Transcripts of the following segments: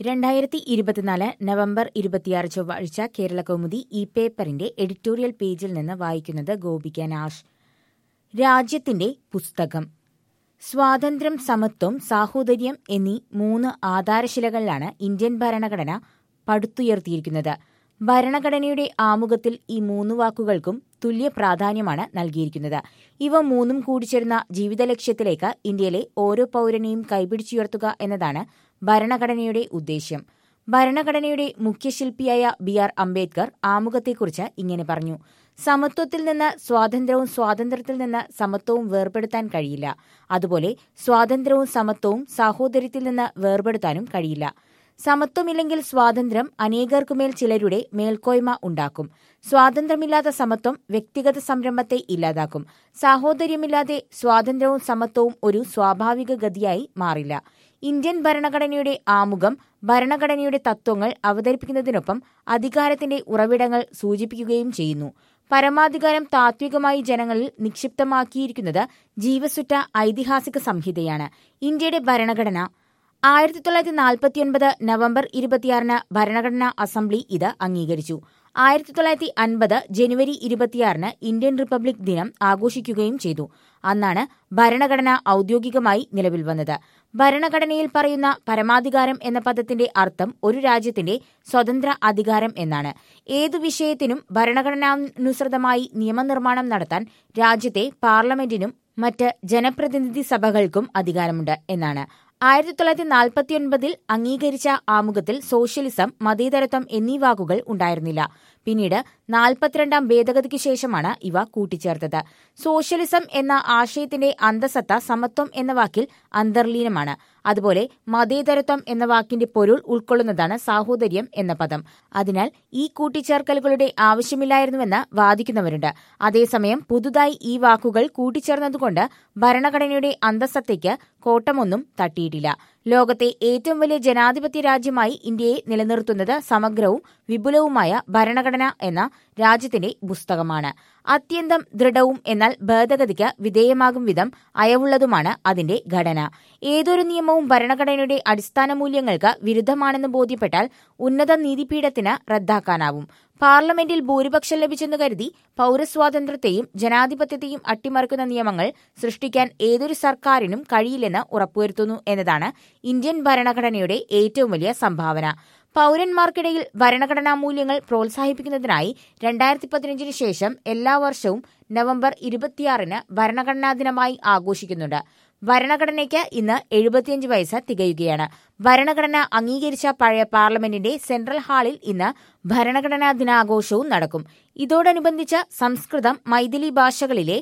രണ്ടായിരത്തി ഇരുപത്തിനാല് നവംബർ ഇരുപത്തിയാറ് ചൊവ്വാഴ്ച കേരള കൗമുദി ഈ പേപ്പറിന്റെ എഡിറ്റോറിയൽ പേജിൽ നിന്ന് വായിക്കുന്നത് ഗോപിക നാഷ് രാജ്യത്തിന്റെ പുസ്തകം സ്വാതന്ത്ര്യം സമത്വം സാഹോദര്യം എന്നീ മൂന്ന് ആധാരശിലകളിലാണ് ഇന്ത്യൻ ഭരണഘടന പടുത്തുയർത്തിയിരിക്കുന്നത് ഭരണഘടനയുടെ ആമുഖത്തിൽ ഈ മൂന്ന് വാക്കുകൾക്കും തുല്യ പ്രാധാന്യമാണ് നൽകിയിരിക്കുന്നത് ഇവ മൂന്നും കൂടിച്ചേർന്ന ജീവിത ലക്ഷ്യത്തിലേക്ക് ഇന്ത്യയിലെ ഓരോ പൌരനെയും കൈപിടിച്ചുയർത്തുക എന്നതാണ് ഭരണഘടനയുടെ ഉദ്ദേശ്യം ഭരണഘടനയുടെ മുഖ്യശില്പിയായ ബി ആർ അംബേദ്കർ ആമുഖത്തെക്കുറിച്ച് ഇങ്ങനെ പറഞ്ഞു സമത്വത്തിൽ നിന്ന് സ്വാതന്ത്ര്യവും സ്വാതന്ത്ര്യത്തിൽ നിന്ന് സമത്വവും വേർപെടുത്താൻ കഴിയില്ല അതുപോലെ സ്വാതന്ത്ര്യവും സമത്വവും സാഹോദര്യത്തിൽ നിന്ന് വേർപെടുത്താനും കഴിയില്ല സമത്വമില്ലെങ്കിൽ സ്വാതന്ത്ര്യം അനേകർക്കുമേൽ ചിലരുടെ മേൽക്കോയ്മ ഉണ്ടാക്കും സ്വാതന്ത്ര്യമില്ലാത്ത സമത്വം വ്യക്തിഗത സംരംഭത്തെ ഇല്ലാതാക്കും സാഹോദര്യമില്ലാതെ സ്വാതന്ത്ര്യവും സമത്വവും ഒരു സ്വാഭാവിക ഗതിയായി മാറില്ല ഇന്ത്യൻ ഭരണഘടനയുടെ ആമുഖം ഭരണഘടനയുടെ തത്വങ്ങൾ അവതരിപ്പിക്കുന്നതിനൊപ്പം അധികാരത്തിന്റെ ഉറവിടങ്ങൾ സൂചിപ്പിക്കുകയും ചെയ്യുന്നു പരമാധികാരം താത്വികമായി ജനങ്ങളിൽ നിക്ഷിപ്തമാക്കിയിരിക്കുന്നത് ജീവസുറ്റ ഐതിഹാസിക സംഹിതയാണ് ഇന്ത്യയുടെ ഭരണഘടന ആയിരത്തി തൊള്ളായിരത്തി നാൽപ്പത്തിയൊൻപത് നവംബർ ഇരുപത്തിയാറിന് ഭരണഘടനാ അസംബ്ലി ഇത് അംഗീകരിച്ചു ആയിരത്തി തൊള്ളായിരത്തി അൻപത് ജനുവരി ഇരുപത്തിയാറിന് ഇന്ത്യൻ റിപ്പബ്ലിക് ദിനം ആഘോഷിക്കുകയും ചെയ്തു അന്നാണ് ഭരണഘടന ഔദ്യോഗികമായി നിലവിൽ വന്നത് ഭരണഘടനയിൽ പറയുന്ന പരമാധികാരം എന്ന പദത്തിന്റെ അർത്ഥം ഒരു രാജ്യത്തിന്റെ സ്വതന്ത്ര അധികാരം എന്നാണ് ഏതു വിഷയത്തിനും ഭരണഘടനാനുസൃതമായി നിയമനിർമ്മാണം നടത്താൻ രാജ്യത്തെ പാർലമെന്റിനും മറ്റ് ജനപ്രതിനിധി സഭകൾക്കും അധികാരമുണ്ട് എന്നാണ് ആയിരത്തി തൊള്ളായിരത്തി നാൽപ്പത്തിയൊൻപതിൽ അംഗീകരിച്ച ആമുഖത്തിൽ സോഷ്യലിസം മതേതരത്വം എന്നീ വാക്കുകൾ ഉണ്ടായിരുന്നില്ല പിന്നീട് നാൽപ്പത്തിരണ്ടാം ഭേദഗതിക്ക് ശേഷമാണ് ഇവ കൂട്ടിച്ചേർത്തത് സോഷ്യലിസം എന്ന ആശയത്തിന്റെ അന്തസത്ത സമത്വം എന്ന വാക്കിൽ അന്തർലീനമാണ് അതുപോലെ മതേതരത്വം എന്ന വാക്കിന്റെ പൊരുൾ ഉൾക്കൊള്ളുന്നതാണ് സാഹോദര്യം എന്ന പദം അതിനാൽ ഈ കൂട്ടിച്ചേർക്കലുകളുടെ ആവശ്യമില്ലായിരുന്നുവെന്ന് വാദിക്കുന്നവരുണ്ട് അതേസമയം പുതുതായി ഈ വാക്കുകൾ കൂട്ടിച്ചേർന്നതുകൊണ്ട് ഭരണഘടനയുടെ അന്തസത്തയ്ക്ക് കോട്ടമൊന്നും തട്ടിയിട്ടില്ല ലോകത്തെ ഏറ്റവും വലിയ ജനാധിപത്യ രാജ്യമായി ഇന്ത്യയെ നിലനിർത്തുന്നത് സമഗ്രവും വിപുലവുമായ ഭരണഘടന എന്ന രാജ്യത്തിന്റെ പുസ്തകമാണ് അത്യന്തം ദൃഢവും എന്നാൽ ഭേദഗതിക്ക് വിധേയമാകും വിധം അയവുള്ളതുമാണ് അതിന്റെ ഘടന ഏതൊരു നിയമവും ഭരണഘടനയുടെ അടിസ്ഥാന മൂല്യങ്ങൾക്ക് വിരുദ്ധമാണെന്ന് ബോധ്യപ്പെട്ടാൽ ഉന്നത നീതിപീഠത്തിന് റദ്ദാക്കാനാവും പാർലമെന്റിൽ ഭൂരിപക്ഷം ലഭിച്ചെന്ന് കരുതി പൌരസ്വാതന്ത്ര്യത്തെയും ജനാധിപത്യത്തെയും അട്ടിമറിക്കുന്ന നിയമങ്ങൾ സൃഷ്ടിക്കാൻ ഏതൊരു സർക്കാരിനും കഴിയില്ലെന്ന് ഉറപ്പുവരുത്തുന്നു എന്നതാണ് ഇന്ത്യൻ ഭരണഘടനയുടെ ഏറ്റവും വലിയ സംഭാവന പൌരന്മാർക്കിടയിൽ ഭരണഘടനാ മൂല്യങ്ങൾ പ്രോത്സാഹിപ്പിക്കുന്നതിനായി രണ്ടായിരത്തി പതിനഞ്ചിന് ശേഷം എല്ലാ വർഷവും നവംബർ ഇരുപത്തിയാറിന് ഭരണഘടനാ ദിനമായി ആഘോഷിക്കുന്നുണ്ട് ഭരണഘടനയ്ക്ക് ഇന്ന് എഴുപത്തിയഞ്ച് വയസ്സ് തികയുകയാണ് ഭരണഘടന അംഗീകരിച്ച പഴയ പാർലമെന്റിന്റെ സെൻട്രൽ ഹാളിൽ ഇന്ന് ഭരണഘടനാ ദിനാഘോഷവും നടക്കും ഇതോടനുബന്ധിച്ച് സംസ്കൃതം മൈഥിലി ഭാഷകളിലെ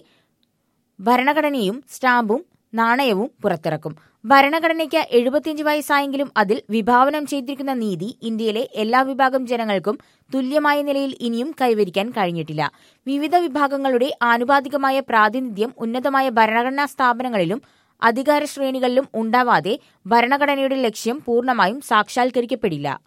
ഭരണഘടനയും സ്റ്റാമ്പും നാണയവും പുറത്തിറക്കും ഭരണഘടനയ്ക്ക് എഴുപത്തിയഞ്ച് വയസ്സായെങ്കിലും അതിൽ വിഭാവനം ചെയ്തിരിക്കുന്ന നീതി ഇന്ത്യയിലെ എല്ലാ വിഭാഗം ജനങ്ങൾക്കും തുല്യമായ നിലയിൽ ഇനിയും കൈവരിക്കാൻ കഴിഞ്ഞിട്ടില്ല വിവിധ വിഭാഗങ്ങളുടെ ആനുപാതികമായ പ്രാതിനിധ്യം ഉന്നതമായ ഭരണഘടനാ സ്ഥാപനങ്ങളിലും അധികാര ശ്രേണികളിലും ഉണ്ടാവാതെ ഭരണഘടനയുടെ ലക്ഷ്യം പൂർണ്ണമായും സാക്ഷാത്കരിക്കപ്പെടില്ല